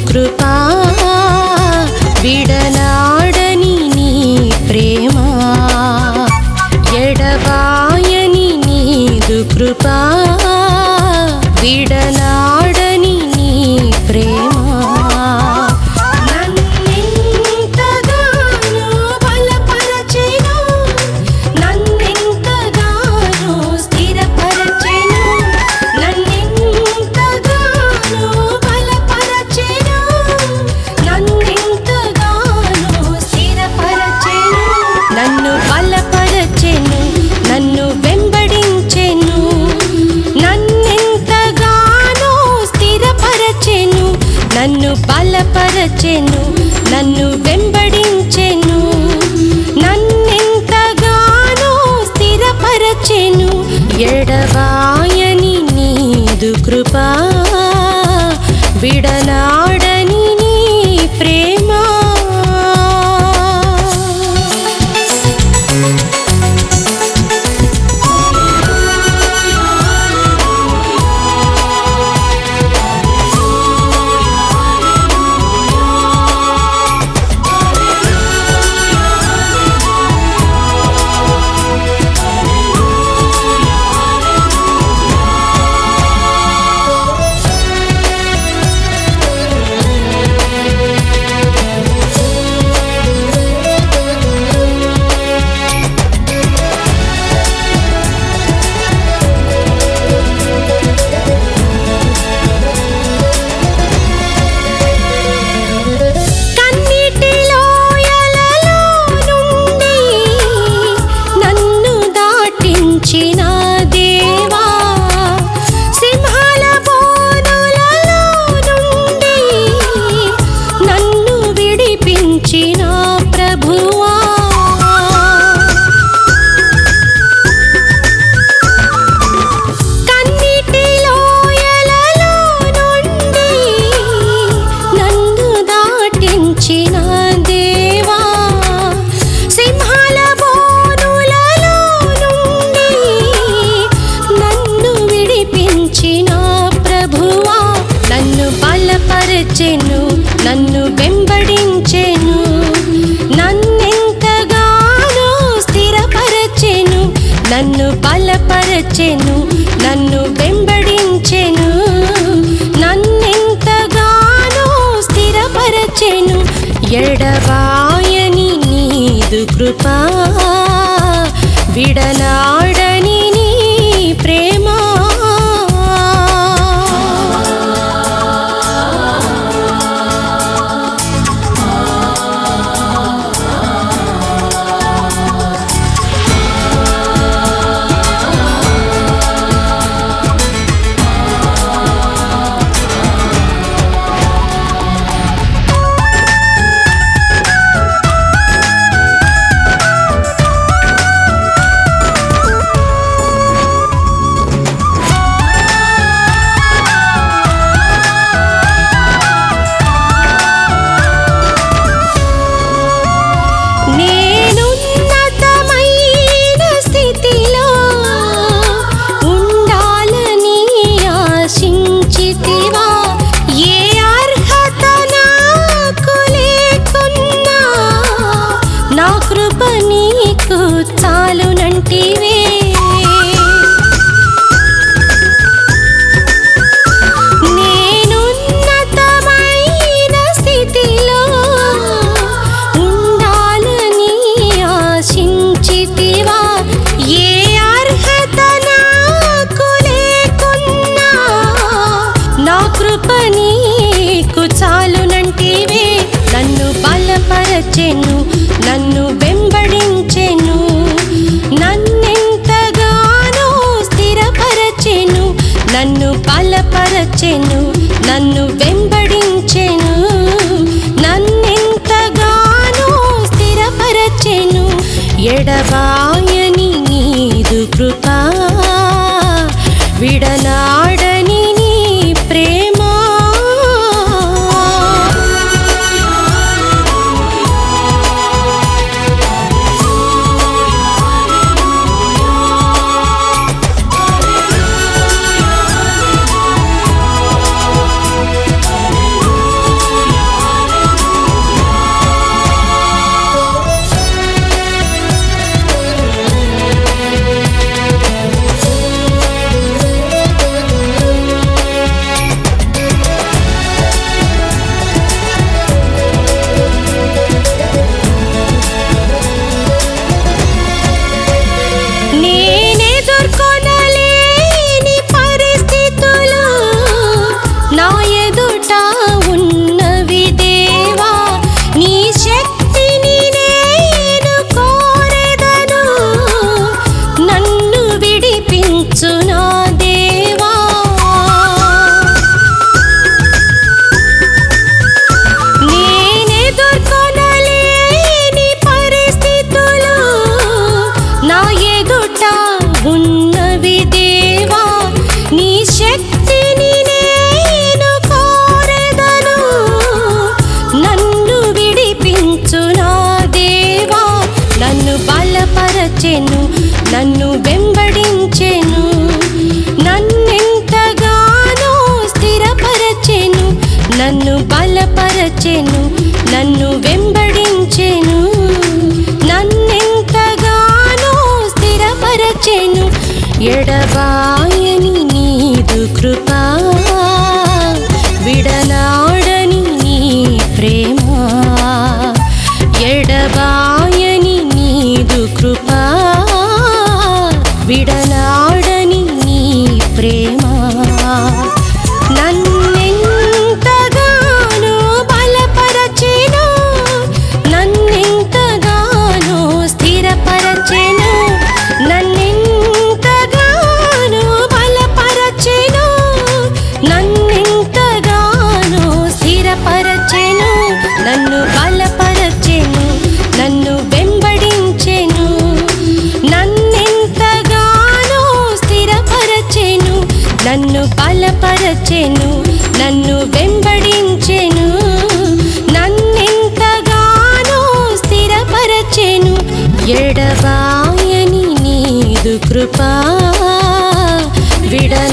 కృపా విడనాడని నీ ప్రేమ ఎడబాయని నీదు కృపా విడనాడని నీ ప్రేమ నన్నెంతగానో బలపరచెను, నన్నెంతగానో స్థిరపరచెను, నన్నెంతగానో బలపరచెను, నన్నెంతగానో స్థిరపరచెను, నన్ను బలపరచెను నన్ను వెంబడించెను నన్నెంతగానో స్థిరపరచెను నన్ను బలపరచెను నన్ను వెంబడించెను నన్నెంతగానో స్థిరపరచెను ఎడబాయని నీదు కృపా విడనాడని నీ ప్రేమ కన్నీటి లోయలలో నుండి నన్ను దాటించిన దేవా సింహాల బోనులలో నుండి నన్ను విడిపించిన ప్రభువా కన్నీటి లోయలలో నుండి నన్ను దాటించిన దేవా సింహాల బోనులలో నుండి నన్ను విడిపించిన ప్రభువా నన్ను బలపరచెను నన్ను వెంబడించెను నన్నెంతగానో స్థిరపరచెను నన్ను బలపరచెను నన్ను వెంబడించెను నన్నెంతగానో స్థిరపరచెను ఎడబాయని నీదు కృపా విడనాడని నీ ప్రేమ నేనున్నతమైన స్థితిలో ఉండాలని ఆశించితివా ఏ అర్హత నాకు లేకున్నా నా కృప నీకు చాలునంటివే నేనున్నతమైన స్థితిలో ఉండాలని ఆశించితివా ఏ అర్హత నాకు లేకున్నా నా కృప నీకు చాలునంటివే నన్ను బలపరచెను నన్ను వెంబడించెను నన్నెంతగానో స్థిరపరచెను నన్ను బలపరచెను నన్ను వెంబడించెను నన్నెంతగానో స్థిరపరచెను ఎడబాయని నీదు కృపా విడనాడని నీ ప్రేమ బలపరచెను నన్ను వెంబడించెను నన్నెంతగానో స్థిరపరచెను ఎడబాయని నీదు కృపా విడనాడని నీ ప్రేమ ఎడబాయని నీదు కృపా విడనాడని నీ ప్రేమ నన్నెంతగానో బలపరచెను నన్నెంతగానో స్థిరపరచెను నన్నెంతగానో బలపరచెను నన్నెంతగానో స్థిరపరచెను నన్ను బలపరచెను నన్ను వెంబడించెను నన్నెంతగానో స్థిరపరచెను నన్ను బలపరచెను నన్ను వెంబడించెను నన్నెంతగానో స్థిరపరచెను ఎడబాయని నీదు కృపా విడ